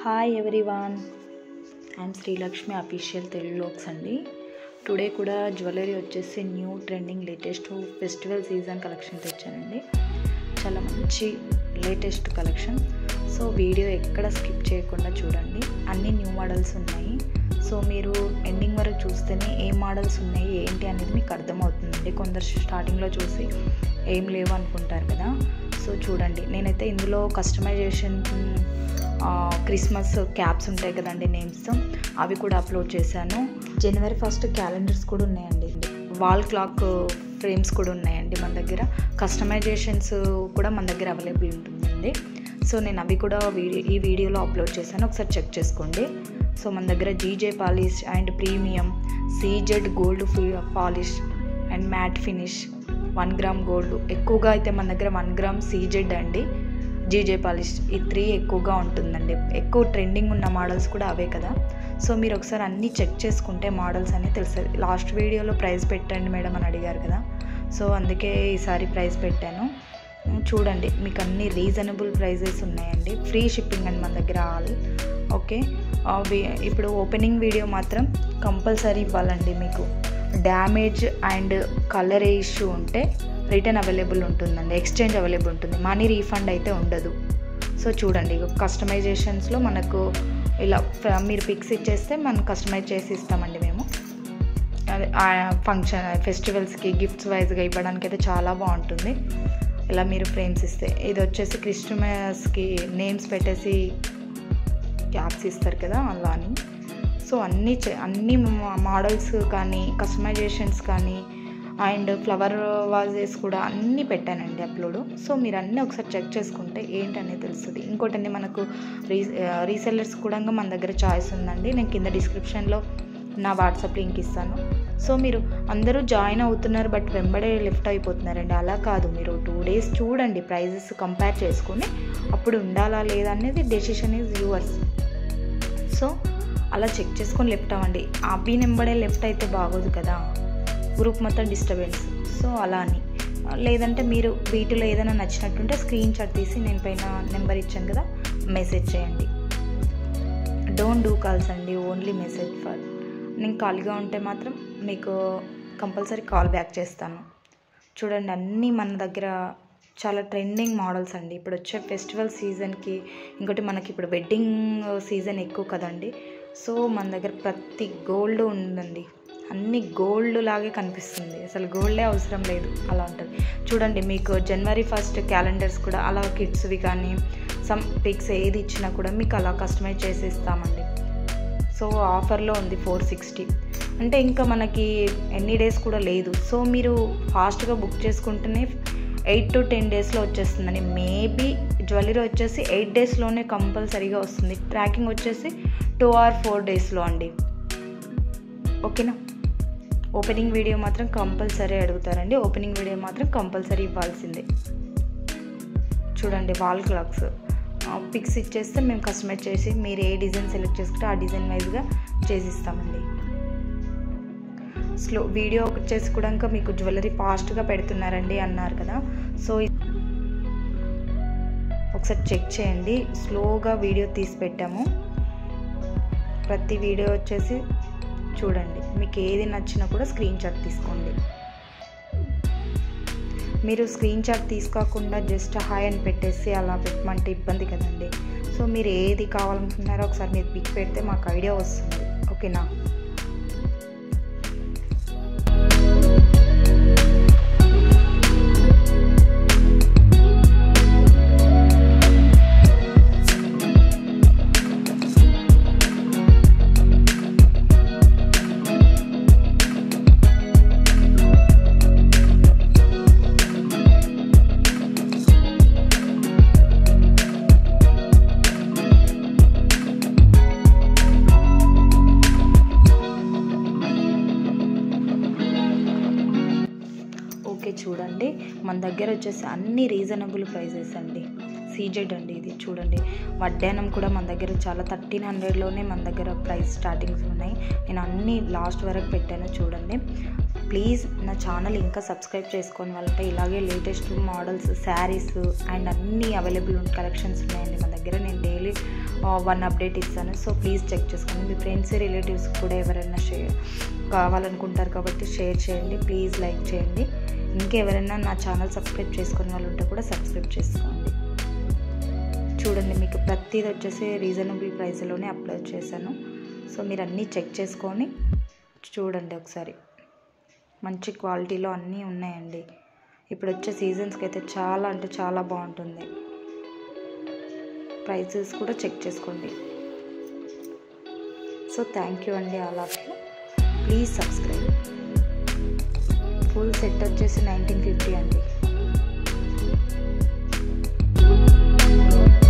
hi everyone I'm Srilakshmi official Telugu looks అండి today కూడా jewellery వచ్చేసి new trending latest festival season collection తెచ్చానండి చాలా మంచి లేటెస్ట్ కలెక్షన్ సో వీడియో ఎక్కడ స్కిప్ చేయకుండా చూడండి అన్ని న్యూ మోడల్స్ ఉన్నాయి సో మీరు ఎండింగ్ వరకు చూస్తేనే ఏ మోడల్స్ ఉన్నాయి ఏంటి అనేది మీకు అర్థమవుతుందండి కొందరు స్టార్టింగ్లో చూసి ఏం లేవు అనుకుంటారు కదా సో చూడండి నేనైతే ఇందులో కస్టమైజేషన్ క్రిస్మస్ క్యాప్స్ ఉంటాయి కదండి నేమ్స్తో అవి కూడా అప్లోడ్ చేశాను జనవరి ఫస్ట్ క్యాలెండర్స్ కూడా ఉన్నాయండి వాల్ క్లాక్ ఫ్రేమ్స్ కూడా ఉన్నాయండి మన దగ్గర కస్టమైజేషన్స్ కూడా మన దగ్గర అవైలబుల్ ఉంటుందండి సో నేను అవి కూడా వీడియో ఈ వీడియోలో అప్లోడ్ చేశాను ఒకసారి చెక్ చేసుకోండి సో మన దగ్గర GJ polish and premium CZ gold polish and matte finish one gram gold ఎక్కువగా అయితే మన దగ్గర వన్ గ్రామ్ సీజెడ్ అండి జీజే పాలిష్ ఈ త్రీ ఎక్కువగా ఉంటుందండి ఎక్కువ ట్రెండింగ్ ఉన్న మోడల్స్ కూడా అవే కదా సో మీరు ఒకసారి అన్నీ చెక్ చేసుకుంటే మోడల్స్ అన్నీ తెలుస్తుంది లాస్ట్ వీడియోలో ప్రైస్ పెట్టండి మేడం అని అడిగారు కదా సో అందుకే ఈసారి ప్రైస్ పెట్టాను చూడండి మీకు అన్ని రీజనబుల్ ప్రైజెస్ ఉన్నాయండి ఫ్రీ షిప్పింగ్ అండి మన దగ్గర ఆల్ ఓకే ఇప్పుడు ఓపెనింగ్ వీడియో మాత్రం కంపల్సరీ ఇవ్వాలండి మీకు డ్యామేజ్ అండ్ కలర్ ఇష్యూ ఉంటే రిటర్న్ అవైలబుల్ ఉంటుందండి ఎక్స్చేంజ్ అవైలబుల్ ఉంటుంది మనీ రీఫండ్ అయితే ఉండదు సో చూడండి కస్టమైజేషన్స్లో మనకు ఇలా మీరు పిక్స్ ఇచ్చేస్తే మనం కస్టమైజ్ చేసి ఇస్తామండి మేము ఫంక్షన్ ఫెస్టివల్స్కి గిఫ్ట్స్ వైజ్గా ఇవ్వడానికి అయితే చాలా బాగుంటుంది ఇలా మీరు ఫ్రేమ్స్ ఇస్తే ఇది వచ్చేసి క్రిస్టమస్కి నేమ్స్ పెట్టేసి క్యాప్స్ ఇస్తారు కదా అలా అని సో అన్ని అన్ని మోడల్స్ కానీ కస్టమైజేషన్స్ కానీ అండ్ ఫ్లవర్ వాజెస్ కూడా అన్నీ పెట్టానండి అప్లోడ్ సో మీరు అన్నీ ఒకసారి చెక్ చేసుకుంటే ఏంటనేది తెలుస్తుంది ఇంకోటండి మనకు రీ రీసెల్లర్స్ కూడా మన దగ్గర చాయిస్ ఉందండి నేను కింద డిస్క్రిప్షన్లో నా వాట్సాప్ లింక్ ఇస్తాను సో మీరు అందరూ జాయిన్ అవుతున్నారు బట్ వెంబడే లెఫ్ట్ అయిపోతున్నారండి అలా కాదు మీరు టూ డేస్ చూడండి ప్రైజెస్ కంపేర్ చేసుకొని అప్పుడు ఉండాలా లేదా అనేది డెసిషన్ ఈజ్ యువర్స్ సో అలా చెక్ చేసుకొని లెఫ్ట్ అవ్వండి అవి నెంబడే లెఫ్ట్ అయితే బాగోదు కదా గ్రూప్ మొత్తం డిస్టర్బెన్స్ సో అలా అని లేదంటే మీరు వీటిలో ఏదైనా నచ్చినట్టుంటే స్క్రీన్ షాట్ తీసి నేను పైన నెంబర్ ఇచ్చాను కదా మెసేజ్ చేయండి డోంట్ డూ కాల్స్ అండి ఓన్లీ మెసేజ్ ఫర్ నేను ఖాళీగా ఉంటే మాత్రం మీకు కంపల్సరీ కాల్ బ్యాక్ చేస్తాను చూడండి అన్నీ మన దగ్గర చాలా ట్రెండింగ్ మోడల్స్ అండి ఇప్పుడు వచ్చే ఫెస్టివల్ సీజన్కి ఇంకోటి మనకి ఇప్పుడు వెడ్డింగ్ సీజన్ ఎక్కువ కదండి సో మన దగ్గర ప్రతి గోల్డ్ ఉందండి అన్ని గోల్డ్ లాగే కనిపిస్తుంది అసలు గోల్డే అవసరం లేదు అలా ఉంటుంది చూడండి మీకు జనవరి ఫస్ట్ క్యాలెండర్స్ కూడా అలా కిడ్స్వి కానీ సమ్ పిక్స్ ఏది ఇచ్చినా కూడా మీకు అలా కస్టమైజ్ చేసి ఇస్తామండి సో ఆఫర్లో ఉంది ఫోర్ సిక్స్టీ అంటే ఇంకా మనకి ఎన్ని డేస్ కూడా లేదు సో మీరు ఫాస్ట్గా బుక్ చేసుకుంటేనే ఎయిట్ టు టెన్ డేస్లో వచ్చేస్తుందండి మేబీ జ్యువెలరీ వచ్చేసి ఎయిట్ డేస్లోనే కంపల్సరీగా వస్తుంది ట్రాకింగ్ వచ్చేసి టూ ఆర్ ఫోర్ డేస్లో అండి ఓకేనా ఓపెనింగ్ వీడియో మాత్రం కంపల్సరీ అడుగుతారండి ఓపెనింగ్ వీడియో మాత్రం కంపల్సరీ ఇవ్వాల్సిందే చూడండి వాల్ క్లాక్స్ పిక్స్ ఇచ్చేస్తే మేము కస్టమైజ్ చేసి మీరు ఏ డిజైన్ సెలెక్ట్ చేసుకుంటే ఆ డిజైన్ వైజ్గా చేసిస్తామండి స్లో వీడియో వచ్చేసి కూడా ఇంకా మీకు జ్యువెలరీ ఫాస్ట్గా పెడుతున్నారండి అన్నారు కదా సో ఒకసారి చెక్ చేయండి స్లోగా వీడియో తీసి పెట్టాము ప్రతి వీడియో వచ్చేసి చూడండి మీకు ఏది నచ్చినా కూడా స్క్రీన్ షాట్ తీసుకోండి మీరు స్క్రీన్ షాట్ తీసుకోకుండా జస్ట్ హాయ్ అని పెట్టేసి అలా పెట్టమంటే ఇబ్బంది కదండి సో మీరు ఏది కావాలనుకుంటున్నారో ఒకసారి మీరు పిక్ పెడితే మాకు ఐడియా వస్తుంది ఓకేనా ఓకే చూడండి మన దగ్గర వచ్చేసి అన్ని రీజనబుల్ ప్రైజెస్ అండి సీజెడ్ అండి ఇది చూడండి వడ్డానం కూడా మన దగ్గర చాలా థర్టీన్ హండ్రెడ్లోనే మన దగ్గర ప్రైస్ స్టార్టింగ్స్ ఉన్నాయి నేను అన్నీ లాస్ట్ వరకు పెట్టాను చూడండి ప్లీజ్ నా ఛానల్ ఇంకా సబ్స్క్రైబ్ చేసుకొని వాళ్ళంటే ఇలాగే లేటెస్ట్ మోడల్స్ శారీస్ అండ్ అన్నీ అవైలబుల్ ఉన్న కలెక్షన్స్ ఉన్నాయండి మన దగ్గర నేను డైలీ వన్ అప్డేట్ ఇస్తాను సో ప్లీజ్ చెక్ చేసుకోండి మీ ఫ్రెండ్స్ రిలేటివ్స్ కూడా ఎవరైనా షేర్ కావాలనుకుంటారు కాబట్టి షేర్ చేయండి ప్లీజ్ లైక్ చేయండి ఇంకెవరైనా నా ఛానల్ సబ్స్క్రైబ్ చేసుకునే వాళ్ళు ఉంటే కూడా సబ్స్క్రైబ్ చేసుకోండి చూడండి మీకు ప్రతిది వచ్చేసి రీజనబుల్ ప్రైస్లోనే అప్లోడ్ చేశాను సో మీరు అన్నీ చెక్ చేసుకొని చూడండి ఒకసారి మంచి క్వాలిటీలో అన్నీ ఉన్నాయండి ఇప్పుడు వచ్చే సీజన్స్కి అయితే చాలా అంటే చాలా బాగుంటుంది ప్రైసెస్ కూడా చెక్ చేసుకోండి సో థ్యాంక్ యూ అండి all of you please subscribe full set వచ్చేసి నైన్టీన్ ఫిఫ్టీ అండి